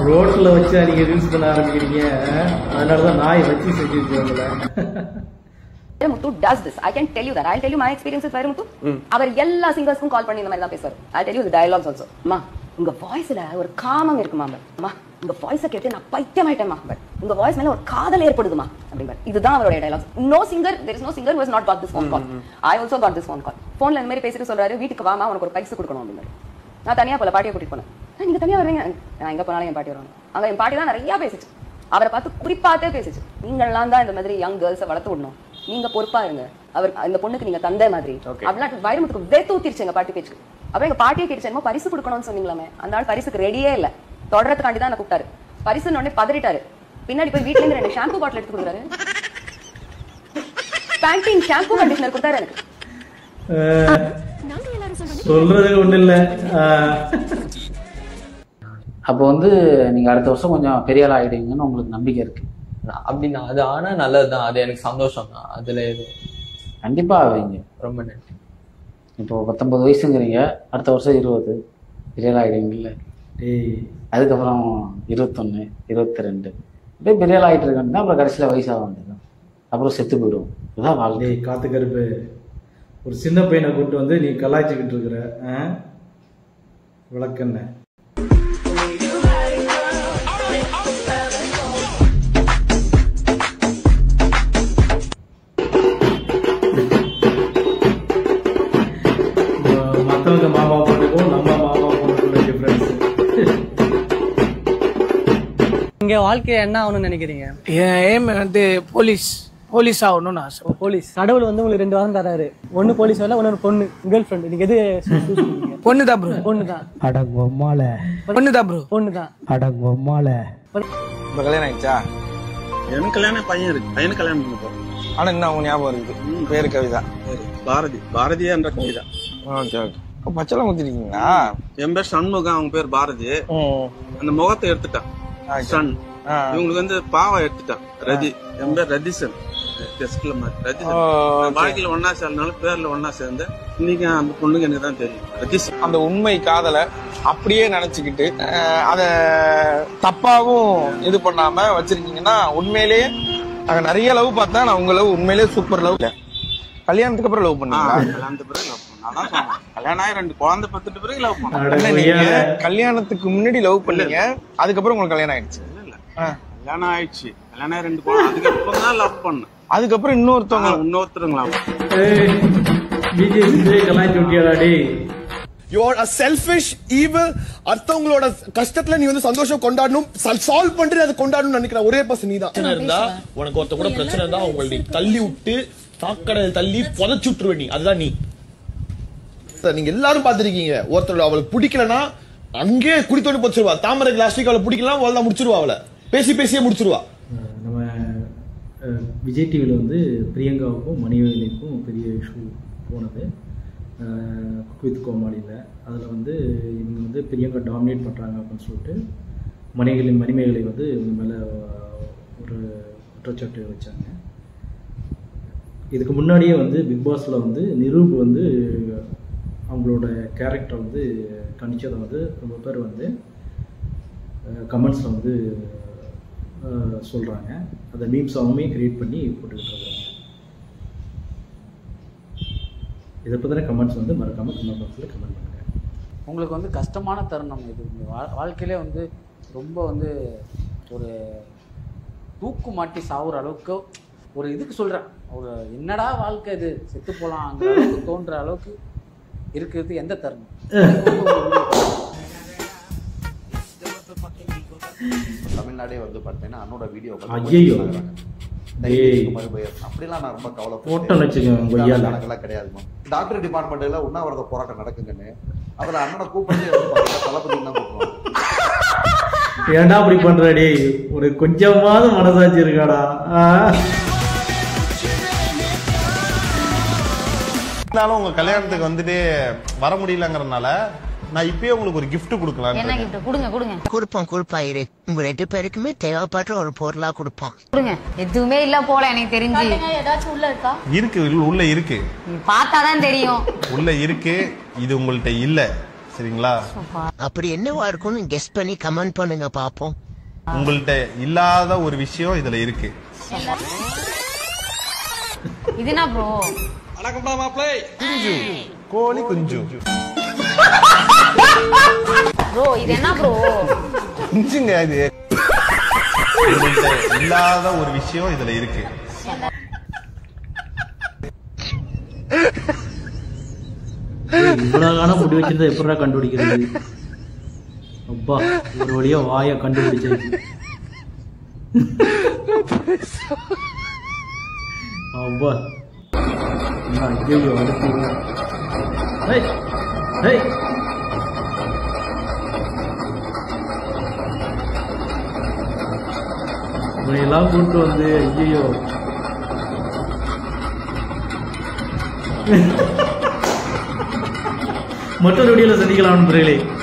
ரோட்ல வச்சு நீங்க ரீல்ஸ் பண்ண ஆரம்பிக்கிறீங்க அதனாலதான் நாய் வச்சு செஞ்சிருக்கீங்களா Vairamuthu does this I can tell you that I tell you my experience with Vairamuthu அவர் எல்லா சிங்கர்ஸ்க்கும் கால் பண்ணி இந்த மாதிரி தான் பேசுவார் I tell you the dialogues also அம்மா உங்க வாய்ஸ்ல ஒரு காமம் இருக்குமா பட் அம்மா உங்க வாய்ஸை கேட்டு நான் பைத்தியமாயிட்டேமா பட் உங்க வாய்ஸ் மேல ஒரு காதல் ஏற்படுதுமா அப்படிம்பார் இதுதான் அவருடைய dialogues no singer there is no singer was not got this phone call I also got this phone call ஃபோன்ல இந்த மாதிரி பேசிட்டு சொல்றாரு வீட்டுக்கு வாமா உனக்கு ஒரு பைசு கொடுக்கணும் அப்படின்னாரு நான் தனியா போல பாட்டியை கூட்டிட்டு போனேன் "ஆ, நீங்க தனியா வருவீங்க நான் எங்க போனாலும் என் பாட்டி வருவாங்க அங்க என் பாட்டி தான் நிறைய பேசிச்சு அவரை பார்த்து குறிப்பாத்தே பேசிச்சு நீங்கள்லாம் தான் இந்த மாதிரி யங் கேர்ள்ஸை வளர்த்து விடணும் நீங்க பொறுப்பா இருங்க அவர் இந்த பொண்ணுக்கு நீங்க தந்தை மாதிரி அப்படிலாம் வைரமுத்துக்கு வேத்து ஊத்திருச்சு எங்க பாட்டி பேச்சுக்கு அப்புறம் எங்க பாட்டியை கேட்டுச்சு என்னமோ பரிசு கொடுக்கணும்னு சொன்னீங்களாமே அந்த ஆள் பரிசுக்கு ரெடியே இல்ல தொடரத்துக்காண்டி தான் என்ன கூப்பிட்டாரு பரிசுன்னு உடனே பதறிட்டாரு பின்னாடி போய் வீட்ல இருந்து ரெண்டு ஷாம்பு பாட்டில் எடுத்து கொடுக்குறாரு பேண்டிங் ஷாம்பு கண்டிஷனர் கொடுத்தாரு எனக்கு சொல்றது ஒண்ணு இல்ல ஆஹ், அப்போ வந்து நீங்க அடுத்த வருஷம் கொஞ்சம் பெரிய ஆள் ஆயிடுவீங்கன்னு உங்களுக்கு நம்பிக்கை இருக்கு அப்படின்னா அது ஆனா நல்லதுதான் அது எனக்கு சந்தோஷம் தான் அதுல எதுவும் கண்டிப்பா ஆவீங்க ரொம்ப நன்றி இப்போ பத்தொன்பது வயசுங்கிறீங்க அடுத்த வருஷம் இருபது பெரிய ஆள் ஆயிடுவீங்கல்ல டேய் அதுக்கப்புறம் இருபத்தொன்னு இருபத்தி ரெண்டு அப்படியே பெரிய ஆள் ஆகிட்டு இருக்காங்கன்னா அப்புறம் கடைசியில் வயசாக வேண்டியது அப்புறம் செத்து போயிடும் இதுதான் வாழ்க்கை டேய் காத்து கருப்பு ஒரு சின்ன பையனை கூட்டு வந்து நீ கலாய்ச்சிக்கிட்டு இருக்கிற ஆ? விளக்கென்ன ம- மத்தவங்க மாமா பொண்ணுக்கும் நம்ம மாமா பொண்ணுக்குள்ள டிஃபரன்ஸ் இங்க வாழ்க்கைய என்ன ஆகணும்னு நினைக்கிறீங்க என் ஏம் வந்து போலீஸ் போலீஸ் ஆகணும்னு ஆசை போலீஸ் கடவுள் வந்து உங்களுக்கு ரெண்டு வாரம் தராரு ஒன்னு போலீஸ் வேலை ஒன்னு பொண்ணு கேர்ள் ஃப்ரெண்ட் நீங்க எது choose பண்ணுவீங்க? பொண்ணு தான் ப்ரோ பொண்ணு தான் பொண்ணு தான் ப்ரோ பொண்ணு தான் இப்ப கல்யாணம் ஆயிடுச்சா எனக்கு கல்யாணம் பையன் இருக்கு பையனுக்கு கல்யாணம் பண்ண போறோம் ஆனா இன்னும் அவங்க ஞாபகம் இருக்குது பேரு கவிதா பாரதி பாரதியா என்ற கவிதா ஓகே ஓகே பச்சளம் ஊத்திருக்கீங்களா என் பேர் சண்முகம் அவங்க பேர் பாரதி அந்த முகத்தை எடுத்துட்டான் சன் ஆ. இவங்களுக்கு வந்து பாவா எடுத்துட்டான் ரதி என் பேர் ரதிசன் டெஸ்ட்ல மாதிரி ரதிசன் ஓ, நான் வாழ்க்கையில ஒன்னா சேர்ந்தனால பேர்ல ஒன்னா சேர்ந்து இன்னைக்கு அந்த பொண்ணுக்கு எனக்கு தான் தெரியும் ரதிசன் அந்த உண்மை காதலை அப்படியே நினைச்சுக்கிட்டு அஹ், அத தப்பாவும் இது பண்ணாம வச்சிருக்கீங்கன்னா உண்மையிலேயே நாங்க நிறைய லவ் பார்த்தா நான் உங்க லவ் உண்மையிலேயே சூப்பர் லவ் கல்யாணத்துக்கு அப்புறம் லவ் ஆ, பண்ணீங்களா கல்யாணத்து பிறகு லவ் பண்ணேன் அதான் சொன்னேன் கல்யாணம் ஆகி ரெண்டு குழந்தை பத்துட்டு பிறகு லவ் பண்ணேன் அட இல்ல, நீங்க கொய்யால. கல்யாணத்துக்கு முன்னாடி லவ் பண்ணீங்க அதுக்கப்புறம் உங்களுக்கு கல்யாணம் ஆயிடுச்சு இல்ல இல்ல ஆ. கல்யாணம் ஆயிடுச்சு கல்யாணம் ஆகி ரெண்டு குழந்தை அதுக்கப்புறம் தான் லவ் பண்ணேன் அதுக்கப்புறம் இன்னொருத்தவங்க ஆனா, இன்னொருத்தருங்களா பிஜேபி கலாய்ச்சி விட்டியாடா டேய் you are a selfish evil அடுத்தவங்களோட கஷ்டத்துல நீ வந்து சந்தோஷம் கொண்டாடணும் சால்வ் பண்ணிட்டு அதை கொண்டாடணும்னு நினைக்கிற ஒரே பர்சன் நீ தான் இருந்தா உனக்கு ஒருத்த கூட பிரச்சனை இருந்தா உங்களை நீ தள்ளி விட்டு சாக்கடை தள்ளி புதைச்சு விட்டுருவ நீ அதுதான் நீ நீங்க எல்லாரும் பாத்திருக்கீங்க ஒருத்தர் அவளுக்கு பிடிக்கலனா அங்கேயே குடி தோண்டி போச்சிருவா தாமரை லாஸ்டிக் அவளை பிடிக்கலாம் அவள் தான் முடிச்சிருவா அவளை பேசி பேசியே முடிச்சிருவா அஹ் நம்ம அஹ், விஜய் டிவியில் வந்து பிரியங்காவுக்கும் மணிவேலிக்கும் பெரிய இஷ்யூ போனது குக் வித் கோமாளியில் அதில் வந்து இவங்க வந்து பிரியங்கா டாமினேட் பண்ணுறாங்க அப்படின்னு சொல்லிட்டு மணிகளின் மணிமேகலை வந்து இவங்க மேலே ஒரு குற்றச்சாட்டு வச்சாங்க இதுக்கு முன்னாடியே வந்து பிக் பாஸில் வந்து நிரூப் வந்து அவங்களோட கேரக்டர் வந்து கணிச்சதை வந்து ரொம்ப பேர் வந்து கமெண்ட்ஸில் வந்து சொல்கிறாங்க அதை மீம்ஸாகவுமே கிரியேட் பண்ணி போட்டுக்கிட்டு இருக்காங்க இதை பற்றின கமெண்ட்ஸ் வந்து மறக்காமல் கமெண்ட் பாக்ஸில் கமெண்ட் பண்ணுங்கள் உங்களுக்கு வந்து கஷ்டமான தருணம் இது உங்க வா- வாழ்க்கையிலே வந்து ரொம்ப வந்து ஒரு தூக்கு மாட்டி சாவுற அளவுக்கு ஒரு இதுக்கு சொல்கிறேன் ஒரு என்னடா வாழ்க்கை இது செத்து போகலாங்கிற அளவுக்கு தோன்ற அளவுக்கு இருக்கிறது எந்த தருணம் தமிழ்நாடே வந்து பார்த்தீங்கன்னா அண்ணோட வீடியோ ஐயையோ. ஏய். அப்படிலாம் நான் ரொம்ப போட்டோன்னு வச்சுக்கோங்க, கொய்யால. கவலை கணக்கெல்லாம் கிடையாதுமா டாக்டர் டிபார்ட்மெண்ட்ல உண்ணாவிரத போராட்டம் நடக்குங்கன்னு அதுல அண்ணனை கூப்பிட்டு வந்து பார்த்தீங்கன்னா தளபதி தான் கூப்பிடுவாங்க ஏன்டா அப்படி பண்ற டேய் ஒரு கொஞ்சமாவது மனசாட்சி இருக்காடா ஆ? இருந்தாலும் உங்க கல்யாணத்துக்கு வந்துட்டு வர முடியலங்கறதுனால நான் இப்பயே உங்களுக்கு ஒரு gift கொடுக்கலாம் என்ன கிஃப்ட் கொடுங்க கொடுங்க கொடுப்போம் கொடுப்பா இரு உங்க ரெண்டு பேருக்குமே தேவைப்படுற ஒரு பொருளா கொடுப்போம் கொடுங்க எதுவுமே இல்ல போல எனக்கு தெரிஞ்சு ஏதாச்சும் உள்ள இருக்கா இருக்கு உள்ள- உள்ள இருக்கு பார்த்தாதான் தெரியும் உள்ள இருக்கு இது உங்கள்ட்ட இல்ல சரிங்களா அப்படி என்னவா இருக்கும்னு கெஸ் பண்ணி கமெண்ட் பண்ணுங்க பாப்போம் உங்கள்ட்ட இல்லாத ஒரு விஷயம் இதுல இருக்கு இது என்ன ப்ரோ குஞ்சு கோழி குஞ்சு ப்ரோ இது என்ன ப்ரோ குஞ்சுங்க இது உங்கள்ட்ட இல்லாத ஒரு விஷயம் இதுல இருக்கு இவ்வளவு காலம் முடி வச்சிருந்தா எப்படா கண்டுபிடிக்கிறது அப்பா ஒரு வழியா வாயை கண்டுபிடிச்சாச்சு அப்பா நான் ஐயோ அடுத்து ஹேய் ஹேய் இவனையெல்லாம் கூட்டு வந்து ஐயோ மற்றொரு வீடியோல சந்திக்கலாம் நண்பர்களே